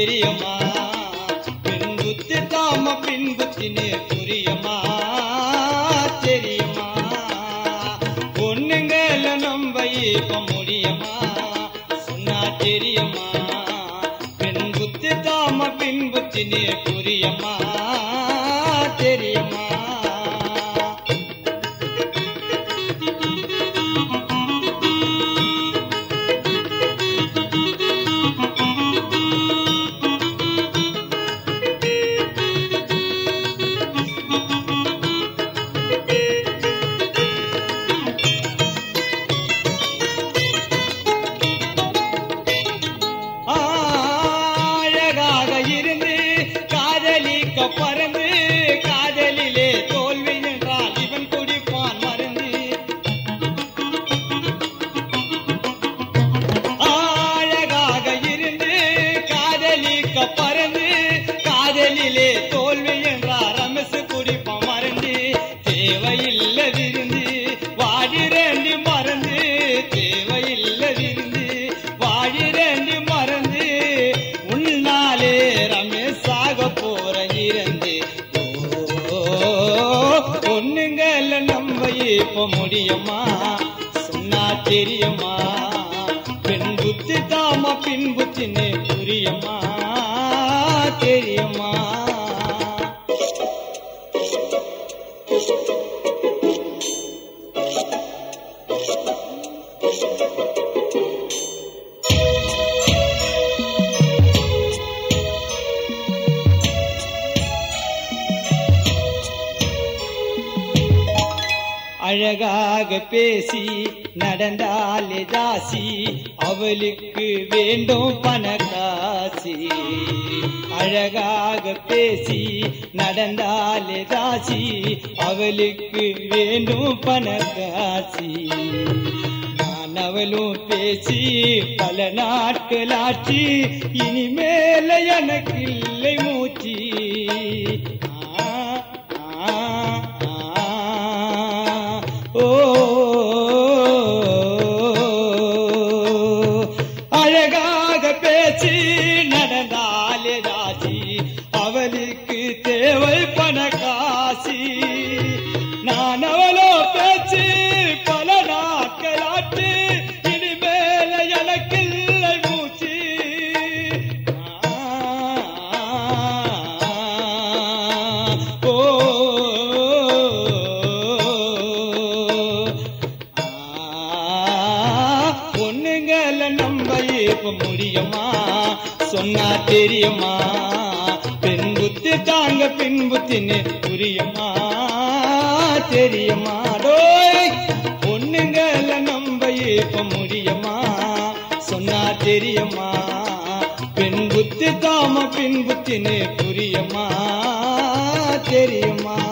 தெரியுமா பெண் புத்தி தாம பின் புத்தினே புரியுமா தெரியுமா பொண்ணுங்கள நம்ப இப்ப முடியுமா சொன்னா தெரியுமா பெண் புத்தி தாம பின் புத்தினே புரியுமா தெரியுமா அழகாக இருந்து காதலிக்க பறந்து காதலிலே தோல்வி என்றால் இவன் குடிப்பான் மருந்து அழகாக இருந்து காதலிக்க பறந்து காதலிலே தோல்வி என்றார் ரமசு குடிப்பான் மறந்து தேவையில்லை விருந்து வாடிரண்டி மறந்து தேவையில்லை விருந்து வாடிரண்டி மறந்து உன்னாலே ரமேஷாக போற இருந்து பொண்ணுங்கள நம்ப இப்ப முடியுமா சொன்னா தெரியுமா பெண் புத்தி தாம பின் புத்தினே புரியுமா தெரியுமா அழகாக பேசி நடந்தாலே தாசி அவளுக்கு வேண்டும் பணக்காசி அழகாக பேசி நடந்தாலே தாசி அவளுக்கு வேண்டும் பணக்காசி நான் அவளும் பேசி பல நாட்களாச்சு இனிமேல எனக்கு இல்லை மூச்சு ஆ, ஆ, ஆ, ஓ அழகாக பேசி நடந்தாலே ராசி அவளுக்கு தேவை பணக்காசி நான் அவளோ பேச்சு பல நாட்களாட்டு இனிமேல எனக்கில்லை மூச்சு ஓ பொண்ணுங்கள நம்ப இப்ப முடியுமா சொன்னா தெரியுமா பெண் புத்தி தாங்க பின் புத்தின்னு புரியுமா தெரியுமா டோய் பொண்ணுங்கள நம்ப இப்ப முடியுமா சொன்னா தெரியுமா பெண் புத்தி தாம பின் புத்தின்னு புரியுமா தெரியுமா